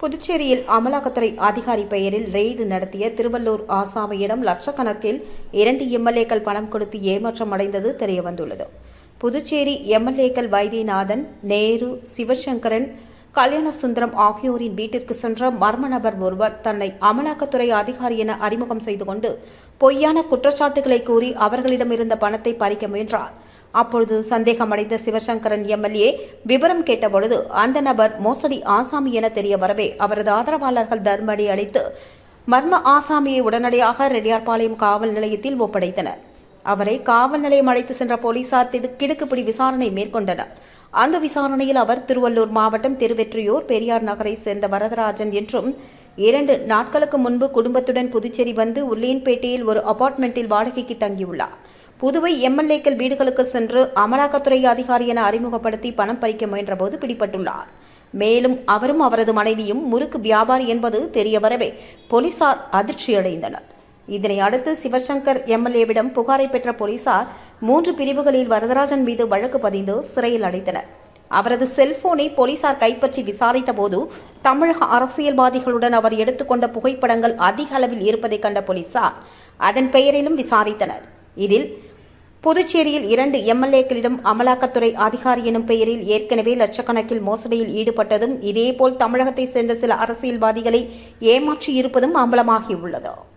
புதுச்சேரியில் அமலாக்கத்துறை அதிகாரி பெயரில் ரெய்டு நடத்திய திருவள்ளூர் ஆசாமியிடம் லட்சக்கணக்கில் இரண்டு எம்எல்ஏக்கள் பணம் கொடுத்து ஏமாற்றம் அடைந்தது தெரியவந்துள்ளது புதுச்சேரி எம்எல்ஏக்கள் வைத்தியநாதன் நேரு சிவசங்கரன் கல்யாணசுந்தரம் ஆகியோரின் வீட்டிற்கு சென்ற மர்ம நபர் ஒருவர் தன்னை அமலாக்கத்துறை அதிகாரி என அறிமுகம் செய்து கொண்டு பொய்யான குற்றச்சாட்டுகளை கூறி அவர்களிடமிருந்த பணத்தை பறிக்க முயன்றார் அப்பொழுது சந்தேகமடைந்த சிவசங்கரன் எம்எல்ஏ விவரம் கேட்டபொழுது அந்த நபர் மோசடி ஆசாமி என தெரிய வரவே அவரது ஆதரவாளர்கள் தர்மடி அளித்து மர்ம ஆசாமியை உடனடியாக ரெட்டியார்பாளையம் காவல் நிலையத்தில் ஒப்படைத்தனர் அவரை காவல் நிலையம் அழைத்து சென்ற போலீசார் திடு- கிடுக்குப்பிடி விசாரணை மேற்கொண்டனர் அந்த விசாரணையில் அவர் திருவள்ளூர் மாவட்டம் திருவெற்றியூர் பெரியார் நகரை சேர்ந்த வரதராஜன் என்றும் இரண்டு நாட்களுக்கு முன்பு குடும்பத்துடன் புதுச்சேரி வந்து உல்லியன்பேட்டையில் ஒரு அபார்ட்மெண்ட்டில் வாடகைக்கு தங்கியுள்ளார் புதுவை எம்எல்ஏக்கள் வீடுகளுக்கு சென்று அமலாக்கத்துறை அதிகாரி என அறிமுகப்படுத்தி பணம் பறிக்க முயன்றபோது பிடிபட்டுள்ளார் மேலும் அவரும் அவரது மனைவியும் முறுக்கு வியாபாரி என்பது தெரிய வரவே போலீசார் அதிர்ச்சியடைந்தனர் இதனை அடுத்து சிவசங்கர் எம்எல்ஏவிடம் புகாரை பெற்ற போலீசார் மூன்று பிரிவுகளில் வரதராஜன் மீது வழக்கு பதிந்து சிறையில் அடைத்தனர் அவரது செல்போனை போலீசார் கைப்பற்றி விசாரித்த போது தமிழக அரசியல்வாதிகளுடன் அவர் எடுத்துக்கொண்ட புகைப்படங்கள் அதிக அளவில் இருப்பதை கண்ட போலீசார் அதன் பெயரிலும் விசாரித்தனர் இதில் புதுச்சேரியில் இரண்டு எம்எல்ஏக்களிடம் அமலாக்கத்துறை அதிகாரி எனும் பெயரில் ஏற்கனவே லட்சக்கணக்கில் மோசடியில் ஈடுபட்டதும் இதேபோல் தமிழகத்தைச் சேர்ந்த சில அரசியல்வாதிகளை ஏமாற்றியிருப்பதும் அம்பலமாகியுள்ளது